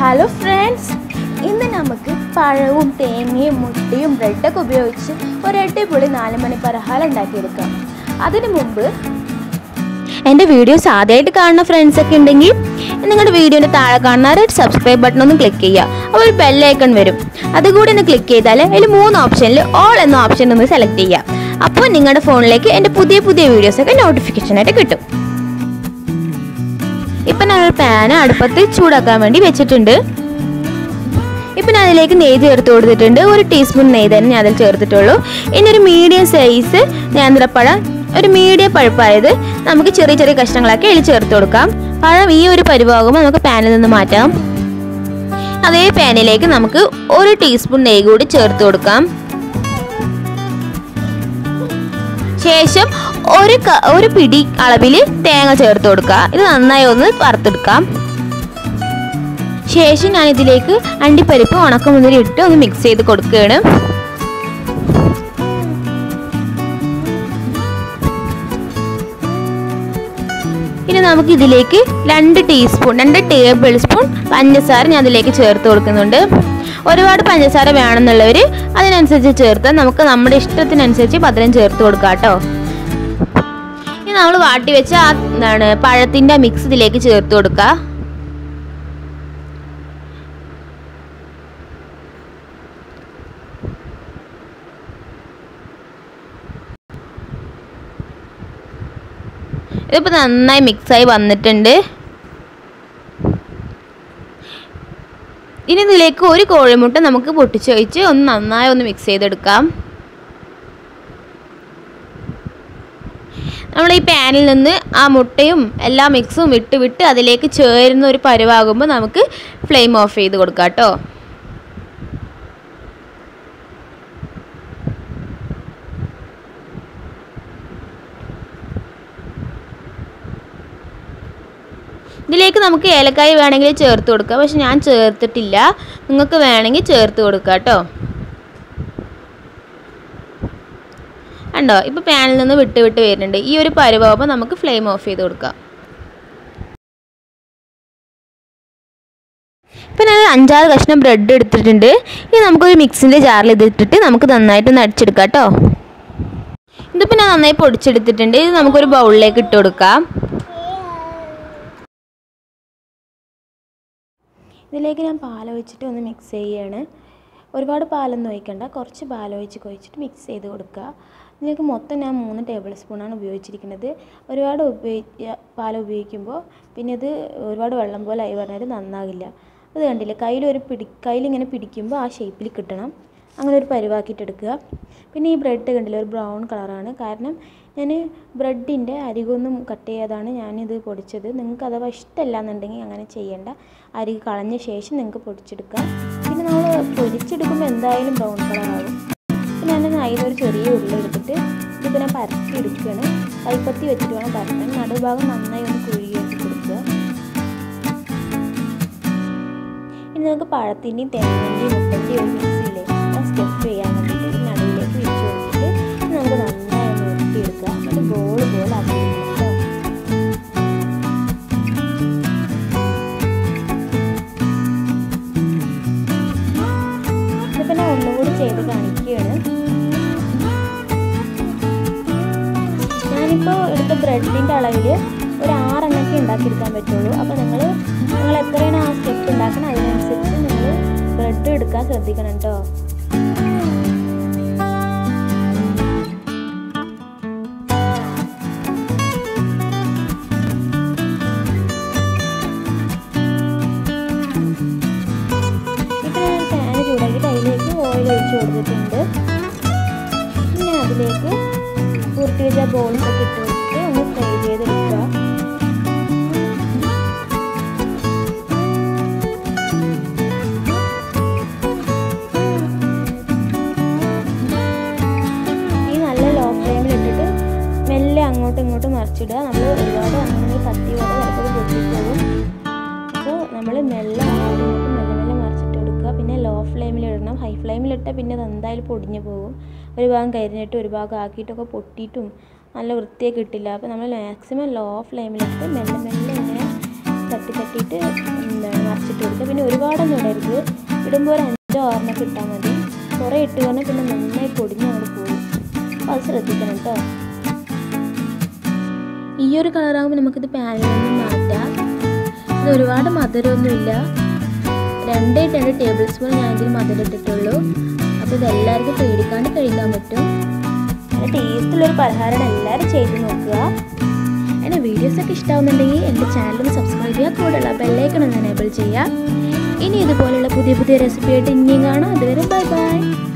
hello friends ഇന്ന് നമുക്ക് പഴവും തേങ്ങയും മുട്ടയും ബ്രെഡൊക്കെ ഉപയോഗിച്ച് ഒരു അടിപൊളി നാല് മണി പലഹാരം ഉണ്ടാക്കിയെടുക്കാം അതിനു മുമ്പ് എൻ്റെ വീഡിയോസ് ആദ്യമായിട്ട് കാണുന്ന ഫ്രണ്ട്സ് ഒക്കെ ഉണ്ടെങ്കിൽ നിങ്ങളുടെ വീഡിയോൻ്റെ താഴെ കാണുന്ന റെഡ് സബ്സ്ക്രൈബ് ബട്ടൺ ഒന്ന് ക്ലിക്ക് ചെയ്യുക അപ്പോൾ ഒരു ബെല്ലൈക്കൺ വരും അതുകൂടി ഒന്ന് ക്ലിക്ക് ചെയ്താൽ അതിൽ മൂന്ന് ഓപ്ഷനിൽ ഓൾ എന്ന ഓപ്ഷൻ ഒന്ന് സെലക്ട് ചെയ്യുക അപ്പോൾ നിങ്ങളുടെ ഫോണിലേക്ക് എൻ്റെ പുതിയ പുതിയ വീഡിയോസൊക്കെ നോട്ടിഫിക്കേഷനായിട്ട് കിട്ടും ഇപ്പം ഞങ്ങൾ പാൻ അടുപ്പത്ത് ചൂടാക്കാൻ വേണ്ടി വെച്ചിട്ടുണ്ട് ഇപ്പം ഞാൻ അതിലേക്ക് നെയ്യ് ചേർത്ത് കൊടുത്തിട്ടുണ്ട് ഒരു ടീസ്പൂൺ നെയ്യ് തന്നെ ഞാൻ അതിൽ ചേർത്തിട്ടുള്ളൂ ഇനി ഒരു മീഡിയം സൈസ് നേന്ത്രപ്പഴം ഒരു മീഡിയം പഴുപ്പായത് നമുക്ക് ചെറിയ ചെറിയ കഷ്ണങ്ങളാക്കി അതിൽ ചേർത്ത് കൊടുക്കാം പഴം ഈ ഒരു പരുവാകുമ്പോൾ നമുക്ക് പാനിൽ നിന്ന് മാറ്റാം അതേ പാനിലേക്ക് നമുക്ക് ഒരു ടീസ്പൂൺ നെയ്യ് കൂടി ചേർത്ത് കൊടുക്കാം ശേഷം ഒരു ക- ഒരു പിടി അളവിൽ തേങ്ങ ചേർത്ത് കൊടുക്കുക ഇത് നന്നായി ഒന്ന് വറുത്തെടുക്കാം ശേഷം ഞാൻ ഇതിലേക്ക് അണ്ടിപ്പരിപ്പ് ഉണക്കമുന്തിരി ഇട്ട് ഒന്ന് മിക്സ് ചെയ്ത് കൊടുക്കുകയാണ് ഇനി നമുക്ക് ഇതിലേക്ക് രണ്ട് ടീസ്പൂൺ രണ്ട് ടേബിൾ സ്പൂൺ പഞ്ചസാര ഞാൻ അതിലേക്ക് ചേർത്ത് കൊടുക്കുന്നുണ്ട് ഒരുപാട് പഞ്ചസാര വേണമെന്നുള്ളവർ അതിനനുസരിച്ച് ചേർത്ത് നമുക്ക് നമ്മുടെ ഇഷ്ടത്തിനനുസരിച്ച് മധുരം ചേർത്ത് കൊടുക്കാം കേട്ടോ ഇനി നമ്മൾ വാട്ടി വെച്ച ആ എന്താണ് പഴത്തിൻ്റെ മിക്സ് ഇതിലേക്ക് ചേർത്ത് കൊടുക്കുക ഇതിപ്പോൾ നന്നായി മിക്സായി വന്നിട്ടുണ്ട് ഇനി ഇതിലേക്ക് ഒരു കോഴിമുട്ട നമുക്ക് പൊട്ടിച്ച് വെച്ച് ഒന്ന് നന്നായി ഒന്ന് മിക്സ് ചെയ്തെടുക്കാം നമ്മൾ ഈ പാനിൽ നിന്ന് ആ മുട്ടയും എല്ലാ മിക്സും വിട്ട് വിട്ട് അതിലേക്ക് ചേരുന്ന ഒരു പരുവാകുമ്പോൾ നമുക്ക് ഫ്ലെയിം ഓഫ് ചെയ്ത് കൊടുക്കാം കേട്ടോ ഇതിലേക്ക് നമുക്ക് ഏലക്കായ വേണമെങ്കിൽ ചേർത്ത് കൊടുക്കാം പക്ഷെ ഞാൻ ചേർത്തിട്ടില്ല നിങ്ങൾക്ക് വേണമെങ്കിൽ ചേർത്ത് കൊടുക്കാം കേട്ടോ കണ്ടോ ഇപ്പോൾ പാനിൽ നിന്ന് വിട്ട് വിട്ട് വരുന്നുണ്ട് ഈ ഒരു പരുവാകുമ്പോൾ നമുക്ക് ഫ്ലെയിം ഓഫ് ചെയ്ത് കൊടുക്കാം ഇപ്പം ഞാൻ ഒരു അഞ്ചാറ് കഷ്ണം ബ്രെഡ് എടുത്തിട്ടുണ്ട് ഇനി നമുക്കൊരു മിക്സിൻ്റെ ജാറിൽ ഇതിട്ടിട്ട് നമുക്ക് നന്നായിട്ടൊന്ന് അടിച്ചെടുക്കാം കേട്ടോ ഇതിപ്പോൾ ഞാൻ നന്നായി പൊടിച്ചെടുത്തിട്ടുണ്ട് ഇത് നമുക്കൊരു ബൗളിലേക്ക് ഇട്ട് കൊടുക്കാം ഇതിലേക്ക് ഞാൻ പാൽ ഒഴിച്ചിട്ട് ഒന്ന് മിക്സ് ചെയ്യാണ് ഒരുപാട് പാലൊന്നും ഒഴിക്കണ്ട കുറച്ച് പാൽ ഒഴിച്ച് കൊഴിച്ചിട്ട് മിക്സ് ചെയ്ത് കൊടുക്കുക ഇതിലേക്ക് മൊത്തം ഞാൻ മൂന്ന് ടേബിൾ സ്പൂണാണ് ഉപയോഗിച്ചിരിക്കുന്നത് ഒരുപാട് ഉപയോഗിക്കുക പാൽ ഉപയോഗിക്കുമ്പോൾ പിന്നെ ഇത് ഒരുപാട് വെള്ളം പോലെ ആയി പറഞ്ഞാൽ നന്നാകില്ല അത് കണ്ടില്ലേ കയ്യിൽ ഒരു പിടി കയ്യിലിങ്ങനെ പിടിക്കുമ്പോൾ ആ ഷേപ്പിൽ കിട്ടണം അങ്ങനെ ഒരു പരുവാക്കിയിട്ട് എടുക്കുക പിന്നെ ഈ ബ്രെഡ് കണ്ടില്ലേ ഒരു ബ്രൗൺ കളറാണ് കാരണം ഞാൻ ബ്രെഡിൻ്റെ അരികൊന്നും കട്ട് ചെയ്യാതാണ് ഞാനിത് പൊടിച്ചത് നിങ്ങൾക്ക് അഥവാ ഇഷ്ടമല്ല എന്നുണ്ടെങ്കിൽ അങ്ങനെ ചെയ്യേണ്ട അരി കളഞ്ഞ ശേഷം നിങ്ങൾക്ക് പൊടിച്ചെടുക്കാം പിന്നെ നമ്മൾ പൊരിച്ചെടുക്കുമ്പോൾ എന്തായാലും ബ്രൗൺ കളറാകും പിന്നെ ഞാൻ അതിലൊരു ചെറിയ ഉള്ളി എടുത്തിട്ട് ഇതിപ്പോൾ ഞാൻ പരത്തി എടുക്കുകയാണ് കൈപ്പത്തി വെച്ചിട്ട് വേണം പരത്താൻ നടുഭാഗം നന്നായി ഒന്ന് കുഴുകി വെച്ച് കൊടുക്കുക ഇനി നമുക്ക് പഴത്തിൻ്റെയും തേങ്ങൻ്റെയും മുട്ടൻ്റെയും ഒരു മിക്സിയില്ലേ ആ സ്റ്റെപ്പ് ചെയ്യാൻ വേണ്ടിയിട്ട് ഈ നടുവിലേക്ക് വെച്ച് കൊടുത്തിട്ട് ഇത് നമുക്ക് നന്നായി ഒന്ന് ഉരുട്ടിയെടുക്കുക എന്നിട്ട് ബോൾ പോലെ ആക്കി എടുക്കണം കേട്ടോ ഇതിപ്പോൾ ഞാൻ ഒന്നുകൂടി ചെയ്ത് കാണിക്കുകയാണ് ഞാനിപ്പോൾ എടുത്ത ബ്രെഡിൻ്റെ അളവിൽ ഒരു ആറെണ്ണൊക്കെ ഉണ്ടാക്കിയെടുക്കാൻ പറ്റുള്ളൂ അപ്പോൾ നിങ്ങൾ നിങ്ങൾ എത്രയാണ് ആ സ്റ്റെപ്പ് ഉണ്ടാക്കണം അതിനനുസരിച്ച് നിങ്ങൾ ബ്രെഡ് എടുക്കാൻ ശ്രദ്ധിക്കണം കേട്ടോ ഇപ്പം ഞാൻ പാന് ചൂടാക്കിയിട്ട് അതിലേക്ക് ഓയിൽ ഒഴിച്ച് കൊടുത്തിട്ടുണ്ട് പിന്നെ അതിലേക്ക് ഉരുട്ടി വെച്ച ബോൾസ് ഒക്കെ ഇട്ട് വെച്ചിട്ട് ഒന്ന് ഫ്രൈ ചെയ്തെടുക്കുക ഈ നല്ല ലോ ഫ്ലെയിമിൽ ഇട്ടിട്ട് മെല്ലെ അങ്ങോട്ടും ഇങ്ങോട്ടും മറിച്ചിടുക നമ്മൾ ഒരുപാട് അങ്ങനെ കത്തി പോലെ ചിലപ്പോൾ പൊട്ടിപ്പോകും അപ്പോൾ നമ്മൾ മെല്ലെ അങ്ങോട്ടും ഇങ്ങോട്ടും മെല്ലെ മെല്ലെ മറിച്ചിട്ട് എടുക്കുക പിന്നെ ലോ ഫ്ലെയിമിൽ ഇടണം ഹൈ ഫ്ലെയിമിലിട്ടാൽ പിന്നെ അത് എന്തായാലും പൊടിഞ്ഞു പോകും ഒരു ഭാഗം കരിഞ്ഞിട്ട് ഒരു ഭാഗം ആക്കിയിട്ടൊക്കെ പൊട്ടിയിട്ടും നല്ല വൃത്തിയായി കിട്ടില്ല അപ്പോൾ നമ്മൾ മാക്സിമം ലോ ഫ്ലെയിമിലിട്ട് മെല്ലെ മെല്ലെ ഇങ്ങനെ തട്ടി തട്ടിയിട്ട് എന്താ വേണം മറിച്ചിട്ട് കൊടുക്കുക പിന്നെ ഒരുപാടൊന്നും ഇടരുത് ഇടുമ്പോൾ ഒരു അഞ്ചോ ആറിനൊക്കെ ഇട്ടാൽ മതി കുറേ ഇട്ട് കഴിഞ്ഞാൽ പിന്നെ നന്നായി പൊടിഞ്ഞ് അങ്ങോട്ട് പോകും അപ്പോൾ അത് ശ്രദ്ധിക്കണം കേട്ടോ ഈ ഒരു കളറാകുമ്പോൾ നമുക്കിത് പാനിൽ നിന്ന് മാറ്റാം ഇത് ഒരുപാട് മധുരമൊന്നുമില്ല രണ്ടേ രണ്ട് ടേബിൾ സ്പൂൺ ഞാൻ ഇതിൽ മധുരം ഇട്ടിട്ടുള്ളൂ അപ്പോൾ ഇതെല്ലാവർക്കും പേടിക്കാണ്ട് കഴിക്കാൻ പറ്റും നല്ല ടേസ്റ്റുള്ളൊരു പലഹാരമാണ് എല്ലാവരും ചെയ്ത് നോക്കുക എൻ്റെ വീഡിയോസൊക്കെ ഇഷ്ടമാവുന്നുണ്ടെങ്കിൽ എൻ്റെ ചാനലൊന്ന് സബ്സ്ക്രൈബ് ചെയ്യുക കൂടെയുള്ള ബെല്ലൈക്കൺ ഒന്ന് എനേബിൾ ചെയ്യുക ഇനി ഇതുപോലുള്ള പുതിയ പുതിയ റെസിപ്പി ആയിട്ട് ഇനിയും കാണാം അതുവരെ ബൈ ബൈ